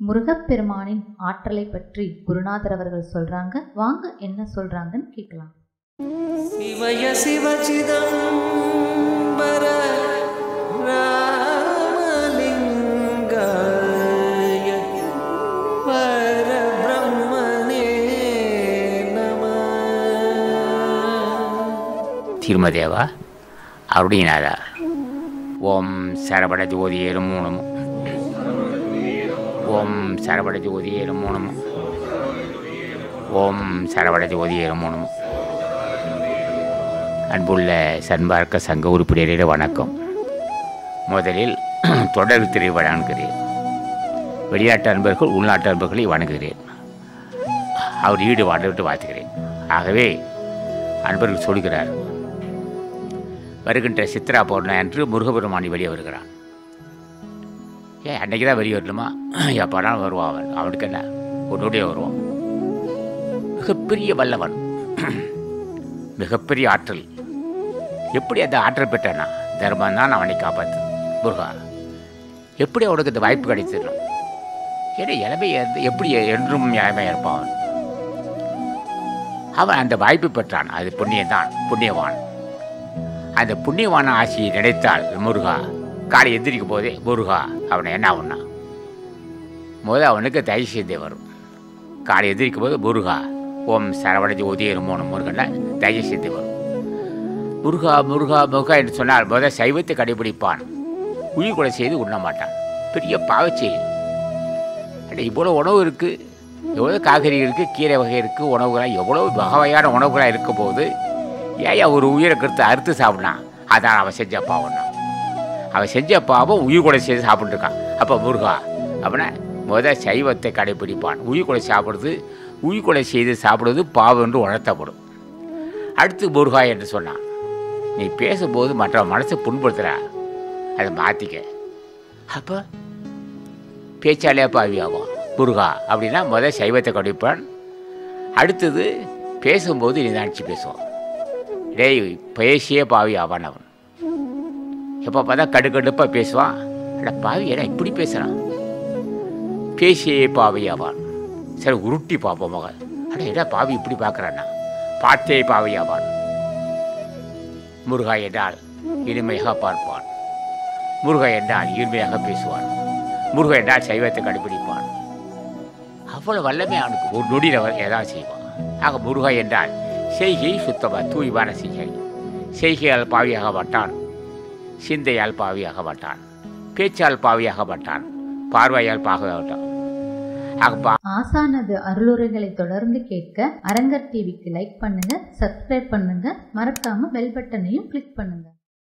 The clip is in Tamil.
முருகப்பெருமானின் ஆற்றலை பற்றி குருநாதர் அவர்கள் சொல்றாங்க வாங்க என்ன சொல்றாங்கன்னு கேட்கலாம் शिवय शिवचिदम्बर रामलिङ्गाय परब्रह्मणे नमः திருமதேவா அருணிநாதா ஓம் சரபட ஜோதியே நமோ நமோ ஓம் சரபட ஜோதியே நமோ நமோ ஓம் சரபட ஜோதியே நமோ நமோ அன்புள்ள சன்மார்க்க சங்க உறுப்பினர்களே வணக்கம் முதலில் தொடர் திரை வழங்குகிறேன் வெளிநாட்டு அன்பர்கள் உள்நாட்டு அன்பர்களை வணங்குகிறேன் அவர் ஈடுபாடு விட்டு வாழ்த்துகிறேன் ஆகவே அன்பர்கள் சொல்கிறார் வருகின்ற சித்ரா பௌர்ணமி அன்று முருகபெருமானி வெளியே வருகிறான் ஏன் அன்னைக்கு தான் வெளியே வரணுமா எப்போனாலும் வருவான் அவன் அவனுக்கு என்ன உன்னுடைய வருவான் மிகப்பெரிய வல்லவன் மிகப்பெரிய ஆற்றல் எப்படி அந்த ஆற்றல் பெற்றானா தர்மம் தான் அவனை காப்பாற்று முருகா எப்படி அவனுக்கு இந்த வாய்ப்பு கிடைச்சிடணும் ஏன்னா இளமை இருந்து- எப்படி என்றும் இளமையாக இருப்பான் அவன் அவன் அந்த வாய்ப்பு பெற்றான் அது புண்ணியம்தான் புண்ணியவான் அந்த புண்ணியவான ஆசியை நினைத்தால் முருகா காலை எந்திரிக்கும் போதே முருகா அவனை என்ன ஆகுனா முதல் அவனுக்கு தயவு செய்தே வரும் காலை எந்திரிக்கும் போது முருகா ஓம் சரவண ஜோதி இருமோனம் முருகன்னா தயவு செய்தே வரும் முருகா முருகா முருகா என்று சொன்னால் முதல் சைவத்தை கடைபிடிப்பான் உயிர் கொலை செய்து உண்ண மாட்டான் பெரிய பாவச்செயல் அட இவ்வளோ உணவு இருக்குது எவ்வளோ காய்கறி இருக்குது கீரை வகை இருக்குது உணவுகளாக எவ்வளோ வகையான உணவுகளாக இருக்கும் போது ஏன் ஒரு உயிரை கருத்து அறுத்து சாப்பிட்னான் அதான் அவன் செஞ்ச பாவம்னா அவன் செஞ்ச பாவம் உயிர் கொலை செய்து சாப்பிட்டுருக்கான் அப்போ முருகா அப்படின்னா முத சைவத்தை கடைபிடிப்பான் உயிர் கொலை சாப்பிடுறது உயிர் கொலை செய்து சாப்பிடுவது பாவம் என்று உணர்த்தப்படும் அடுத்து முருகா என்று சொன்னான் நீ பேசும்போது மற்ற மனசை புண்படுத்துற அதை மாற்றிக்க அப்போ பேச்சாலே பாவியாகும் முருகா அப்படின்னா முதல் சைவத்தை கடைப்பான் அடுத்தது பேசும்போது நீ நினச்சி பேசுவான் டேய் பேசியே பாவி ஆவான் அவன் எப்போ பார்த்தா கடுக்கடுப்பாக பேசுவான் அட பாவி ஏன்னா இப்படி பேசுகிறான் பேசியே பாவி ஆவான் சரி உருட்டி பார்ப்போம் மகன் அட என்ன பாவி இப்படி பார்க்குறான்னா பார்த்தே பாவி ஆவான் முருகா என்றால் இனிமையாக பார்ப்பான் முருகா என்றால் இனிமையாக பேசுவான் முருகா என்றால் சைவத்தை கடைபிடிப்பான் அவ்வளோ வல்லமை அவனுக்கு ஒரு நொடியில் அவன் ஏதாவது செய்வான் ஆக முருகா என்றால் செய்கை சுத்தமாக தூய்வான செய்கை செய்கையால் பாவியாக மாட்டான் சிந்தையால் பாவியாக மாட்டான் பேச்சால் பாவியாக மாட்டான் பார்வையால் பாக மாட்டான் ஆக பா ஆசானது அருளுரைகளை தொடர்ந்து கேட்க அரங்கர் டிவிக்கு லைக் பண்ணுங்க சப்ஸ்கிரைப் பண்ணுங்க மறக்காம பெல் பட்டனையும் கிளிக் பண்ணுங்க